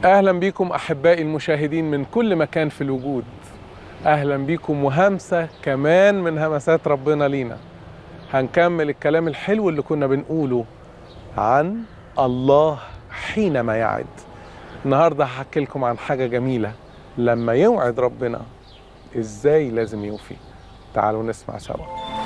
اهلا بيكم احبائي المشاهدين من كل مكان في الوجود اهلا بيكم وهمسه كمان من همسات ربنا لينا هنكمل الكلام الحلو اللي كنا بنقوله عن الله حينما يعد النهارده هحكي لكم عن حاجه جميله لما يوعد ربنا ازاي لازم يوفي تعالوا نسمع سوا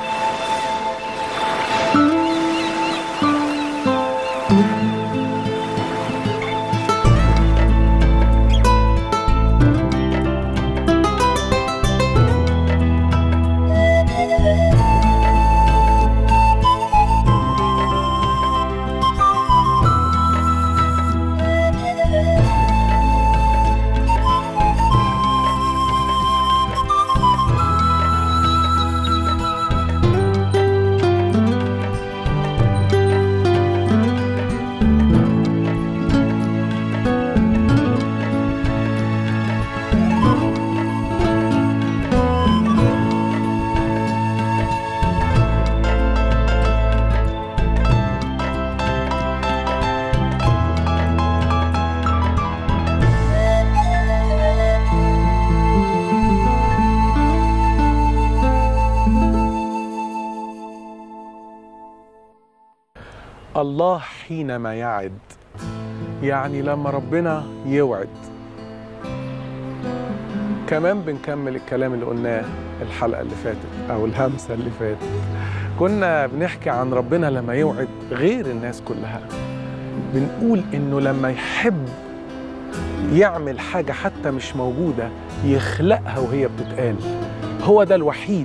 الله حينما يعد يعني لما ربنا يوعد كمان بنكمل الكلام اللي قلناه الحلقة اللي فاتت أو الهمسة اللي فاتت كنا بنحكي عن ربنا لما يوعد غير الناس كلها بنقول إنه لما يحب يعمل حاجة حتى مش موجودة يخلقها وهي بتتقال هو ده الوحيد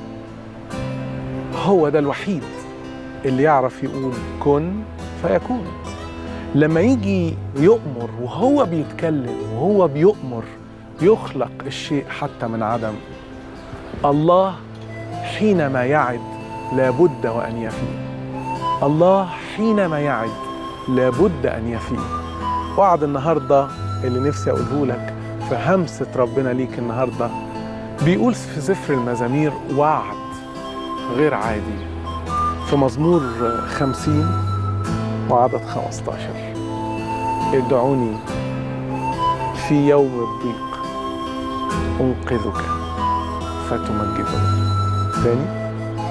هو ده الوحيد اللي يعرف يقول كن فيكون لما يجي يؤمر وهو بيتكلم وهو بيؤمر يخلق الشيء حتى من عدم الله حينما يعد لابد وأن يفي الله حينما يعد لابد أن يفي وعد النهاردة اللي نفسي أقوله لك في همسة ربنا ليك النهاردة بيقول في سفر المزامير وعد غير عادي في مزمور خمسين وعدد خمستاشر ادعوني في يوم الضيق أنقذك فتمجدني تاني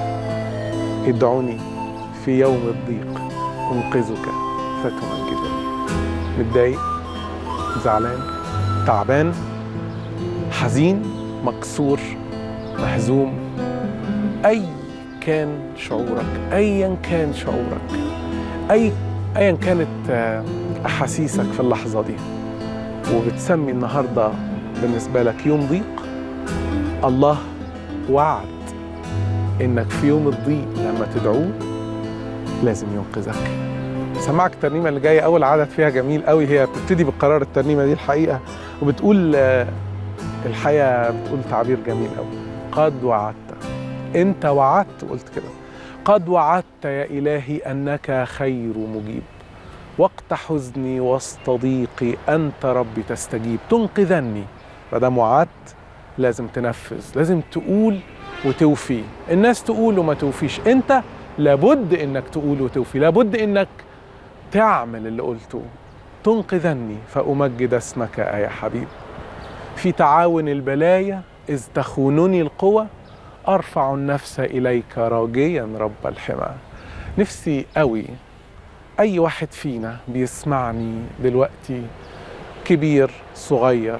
ادعوني في يوم الضيق أنقذك فتمجدني متضايق زعلان تعبان حزين مكسور مهزوم أي كان شعورك ايا كان شعورك اي ايا كانت احاسيسك في اللحظه دي وبتسمي النهارده بالنسبه لك يوم ضيق الله وعد انك في يوم الضيق لما تدعوه لازم ينقذك سمعك الترنيمه اللي جايه اول عدد فيها جميل قوي هي بتبتدي بقرار الترنيمه دي الحقيقه وبتقول الحقيقه بتقول تعبير جميل قوي قد وعدت انت وعدت قلت كده قد وعدت يا الهي انك خير مجيب وقت حزني وسط ضيقي انت ربي تستجيب تنقذني ما دام وعدت لازم تنفذ لازم تقول وتوفي الناس تقول وما توفيش انت لابد انك تقول وتوفي لابد انك تعمل اللي قلته تنقذني فامجد اسمك يا حبيب في تعاون البلايا اذ تخونني القوى أرفع النفس إليك راجيا رب الحمى نفسي قوي أي واحد فينا بيسمعني دلوقتي كبير صغير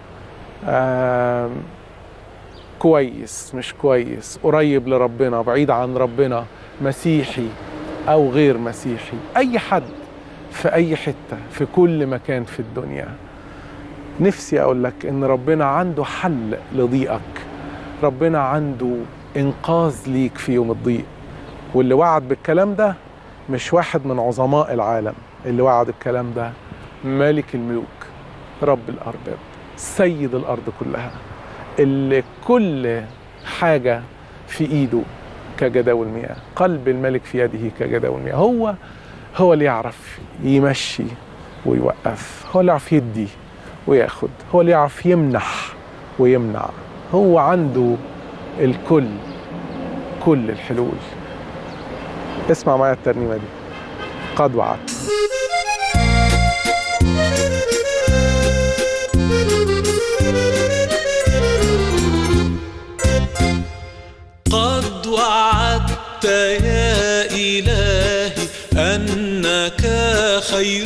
آه كويس مش كويس قريب لربنا بعيد عن ربنا مسيحي أو غير مسيحي أي حد في أي حتة في كل مكان في الدنيا نفسي أقول لك إن ربنا عنده حل لضيقك ربنا عنده انقاذ ليك في يوم الضيق واللي وعد بالكلام ده مش واحد من عظماء العالم اللي وعد الكلام ده ملك الملوك رب الارباب سيد الارض كلها اللي كل حاجه في ايده كجداول المياه قلب الملك في يده كجداول المياه هو هو اللي يعرف يمشي ويوقف هو اللي يعرف يدي وياخد هو اللي يعرف يمنح ويمنع هو عنده الكل كل الحلول اسمع معايا الترنيمه دي قد وعدت أنك خير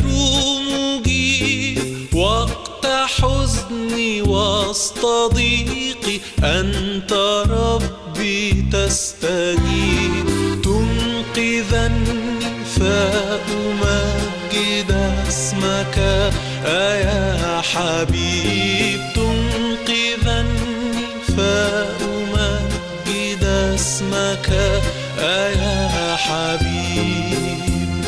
مجيب وقت حزني وسط ضيقي أنت ربي تستجيب تنقذني فأمجد اسمك يا حبيب تنقذني فأمجد اسمك يا حبيب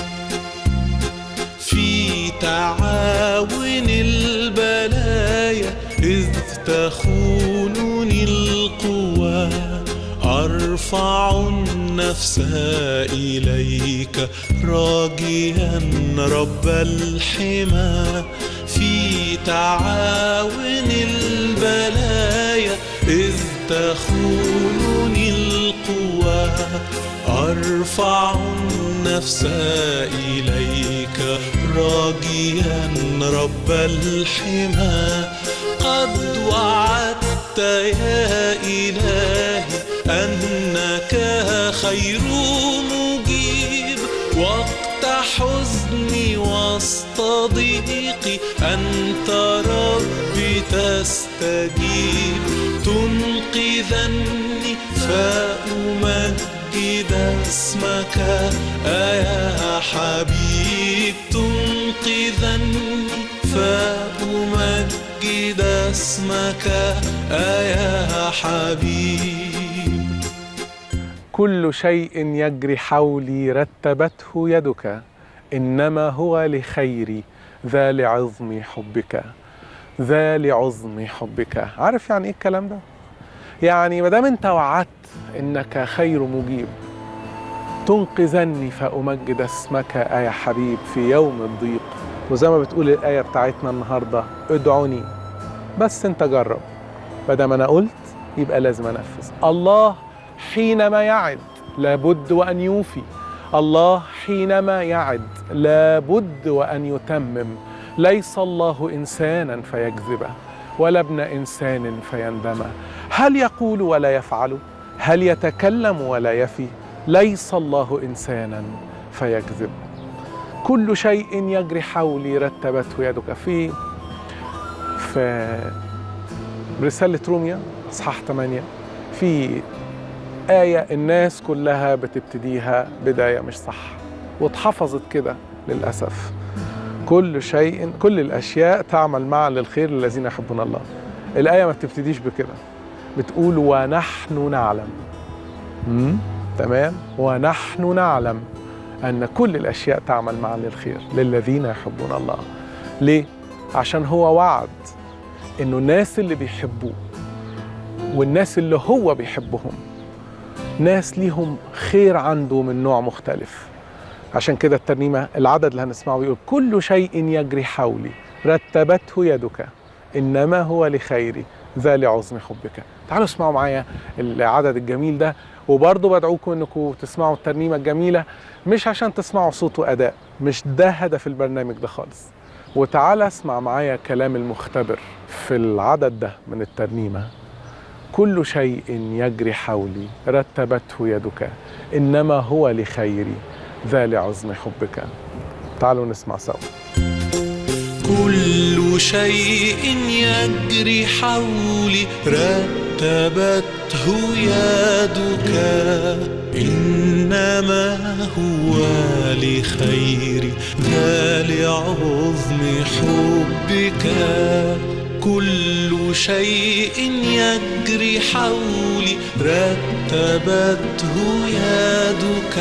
في تعاون البلايا إذ تخونني القوى أرفع النفس إليك راجيا رب الحمى في تعاون البلايا إذ تخونني القوى أرفع النفس إليك راجيا رب الحمى قد وعدت يا إلهي أنك خير مجيب وقت حزني وسط ضيقي أنت ربي تستجيب تنقذني فأمجد اسمك يا حبيب تنقذني فأمجد اسمك يا حبيب كل شيء يجري حولي رتبته يدك انما هو لخيري ذا لعظم حبك ذا لعظم حبك عارف يعني ايه الكلام ده يعني ما دام انت وعدت انك خير مجيب تنقذني فامجد اسمك يا حبيب في يوم الضيق وزي ما بتقول الايه بتاعتنا النهارده ادعوني بس انت جرب ما دام انا قلت يبقى لازم انفذ الله حينما يعد لابد وان يوفي الله حينما يعد لابد وان يتمم ليس الله انسانا فيكذبه ولا ابن انسان فيندمه هل يقول ولا يفعل هل يتكلم ولا يفي ليس الله انسانا فيكذب كل شيء يجري حولي رتبته يدك في في رسالة روميا اصحاح 8 في آية الناس كلها بتبتديها بداية مش صح واتحفظت كده للأسف كل شيء كل الأشياء تعمل معا للخير للذين يحبون الله الآية ما بتبتديش بكده بتقول ونحن نعلم مم؟ تمام ونحن نعلم أن كل الأشياء تعمل معا للخير للذين يحبون الله ليه؟ عشان هو وعد إنه الناس اللي بيحبوه والناس اللي هو بيحبهم ناس ليهم خير عنده من نوع مختلف عشان كده الترنيمة العدد اللي هنسمعه بيقول كل شيء يجري حولي رتبته يدك إنما هو لخيري ذا لعظم حبك تعالوا اسمعوا معايا العدد الجميل ده وبرضه بدعوكم انكم تسمعوا الترنيمة الجميلة مش عشان تسمعوا صوت وأداء مش ده هدف البرنامج ده خالص وتعالى اسمع معايا كلام المختبر في العدد ده من الترنيمة كل شيء يجري حولي رتبته يدك إنما هو لخيري ذا لعظم حبك تعالوا نسمع سوا كل شيء يجري حولي رتبته يدك إنما هو لخيري لا لعظم حبك كل شيء يجري حولي رتبته يدك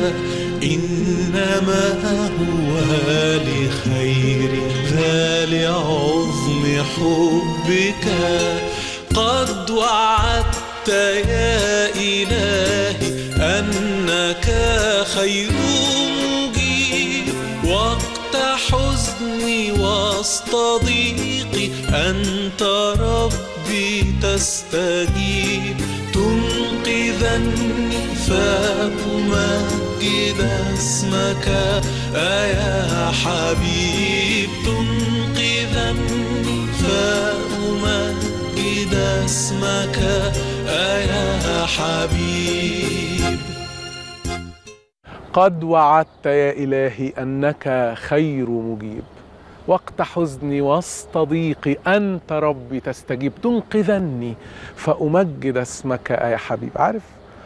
إنما هو لخير ذا لعظم حبك قد وعدت يا إلهي أنك خير مجيب وقت حزني وسط ضيقي أنت ربي تستجيب تنقذني فأمجد اسمك يا حبيب تنقذني فأمجد اسمك يا حبيب قد وعدت يا إلهي أنك خير مجيب وقت حزني وسط ضيقي أنت ربي تستجيب تنقذني فأمجد اسمك يا حبيب عارف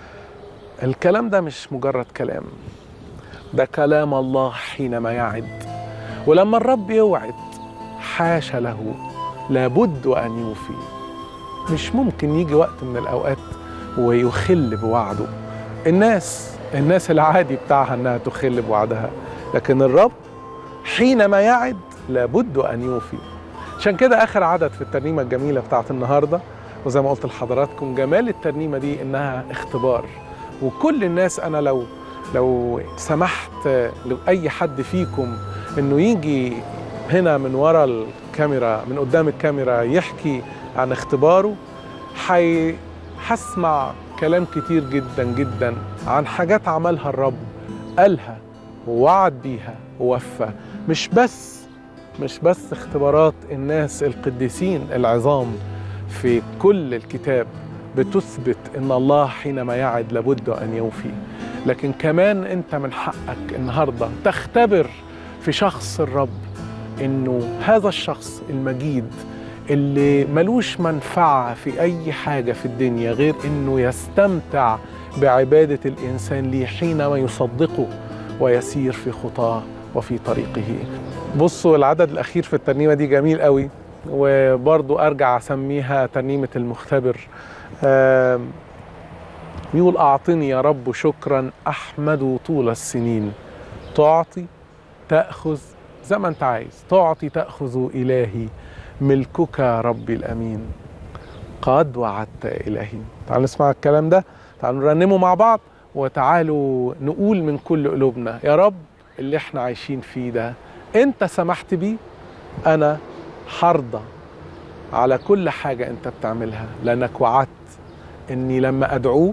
الكلام ده مش مجرد كلام ده كلام الله حينما يعد ولما الرب يوعد حاش له لابد أن يوفي مش ممكن يجي وقت من الأوقات ويخل بوعده الناس الناس العادي بتاعها انها تخل بوعدها لكن الرب حينما يعد لابد ان يوفي عشان كده اخر عدد في الترنيمه الجميله بتاعت النهارده وزي ما قلت لحضراتكم جمال الترنيمه دي انها اختبار وكل الناس انا لو لو سمحت لاي حد فيكم انه يجي هنا من ورا الكاميرا من قدام الكاميرا يحكي عن اختباره حي هسمع كلام كتير جدا جدا عن حاجات عملها الرب قالها ووعد بيها ووفى مش بس مش بس اختبارات الناس القديسين العظام في كل الكتاب بتثبت ان الله حينما يعد لابد ان يوفي لكن كمان انت من حقك النهارده تختبر في شخص الرب انه هذا الشخص المجيد اللي ملوش منفعة في أي حاجة في الدنيا غير إنه يستمتع بعبادة الإنسان ليه حينما يصدقه ويسير في خطاه وفي طريقه بصوا العدد الأخير في الترنيمة دي جميل قوي وبرضو أرجع أسميها ترنيمة المختبر آم، بيقول أعطني يا رب شكرا أحمد طول السنين تعطي تأخذ زي ما أنت عايز تعطي تأخذ إلهي ملكك ربي الأمين قد وعدت يا إلهي تعالوا نسمع الكلام ده تعالوا نرنمه مع بعض وتعالوا نقول من كل قلوبنا يا رب اللي احنا عايشين فيه ده انت سمحت بيه انا حرضى على كل حاجة انت بتعملها لانك وعدت اني لما ادعوك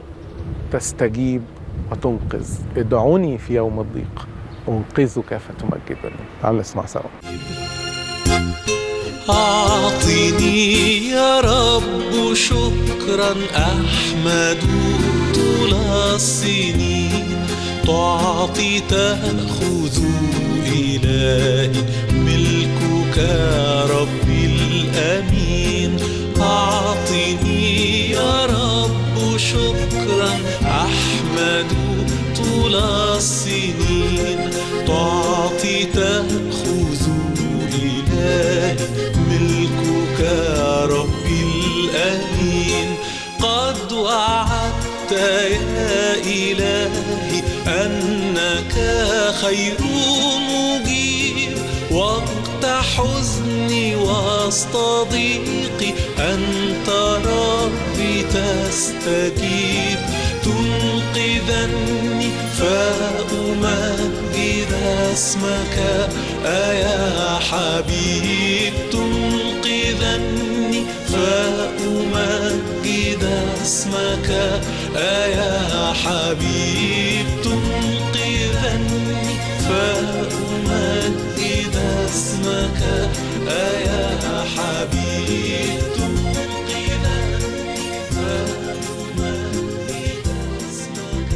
تستجيب وتنقذ ادعوني في يوم الضيق انقذك فتمجدني تعالوا نسمع سوا أعطني يا رب شكرا أحمد طول السنين تعطي تأخذ إلهي ملكك ربي الأمين أعطني يا رب شكرا أحمد طول السنين تعطي تأخذ إلهي ملكك ربي الأمين قد وعدت يا إلهي أنك خير مجيب وقت حزني وسط ضيقي أنت ربي تستجيب تنقذني فأمجد اسمك أيا حبيب تنقذني فأمجد اسمك أيا حبيب تنقذني فأمجد اسمك أيا حبيب تنقذني فأمجد اسمك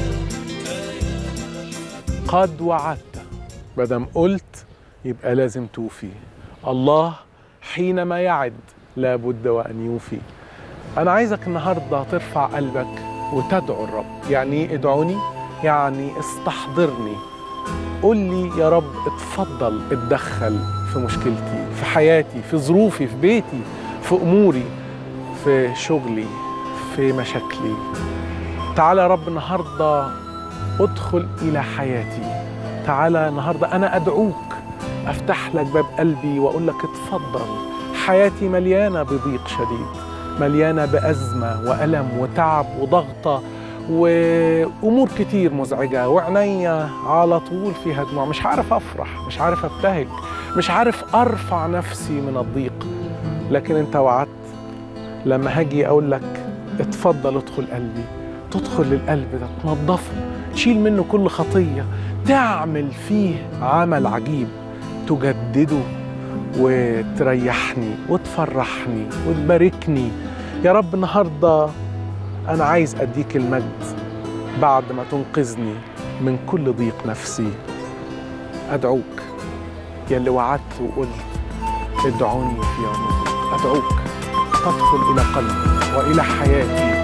قد وعدت مادام قلت يبقى لازم توفي الله حينما يعد لابد وان يوفي انا عايزك النهارده ترفع قلبك وتدعو الرب يعني ايه ادعوني يعني استحضرني قول لي يا رب اتفضل اتدخل في مشكلتي في حياتي في ظروفي في بيتي في اموري في شغلي في مشاكلي تعالى يا رب النهارده ادخل الى حياتي تعالى النهارده انا ادعوك افتح لك باب قلبي واقول لك اتفضل حياتي مليانه بضيق شديد مليانه بازمه والم وتعب وضغطه وامور كتير مزعجه وعينيا على طول فيها دموع مش عارف افرح مش عارف ابتهج مش عارف ارفع نفسي من الضيق لكن انت وعدت لما هاجي اقول لك اتفضل ادخل قلبي تدخل للقلب ده تنظفه تشيل منه كل خطيه تعمل فيه عمل عجيب تجدده وتريحني وتفرحني وتباركني يا رب النهارده انا عايز اديك المجد بعد ما تنقذني من كل ضيق نفسي أدعوك يا اللي وعدت وقلت ادعوني في يوم الضيق أدعوك تدخل إلى قلبي وإلى حياتي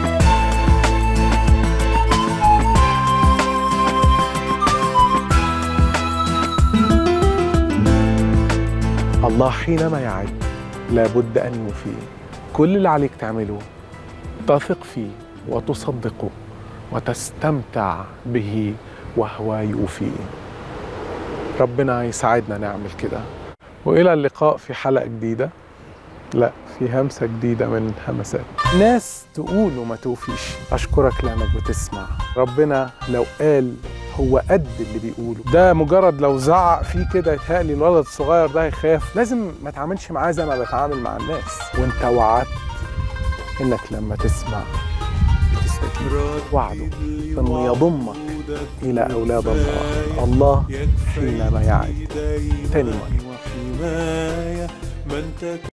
الله حينما يعد لابد أن يوفي كل اللي عليك تعمله تثق فيه وتصدقه وتستمتع به وهو يوفي ربنا يساعدنا نعمل كده والى اللقاء في حلقه جديده لا في همسه جديده من همسات ناس تقول وما توفيش اشكرك لانك بتسمع ربنا لو قال هو قد اللي بيقوله ده مجرد لو زعق فيه كده يتهيألي الولد الصغير ده هيخاف لازم ما تعاملش معاه زي ما بتعامل مع الناس وانت وعدت انك لما تسمع بتستجيب وعده انه يضمك الى اولاد الله الله حينما يعد تاني مره وحماية من تك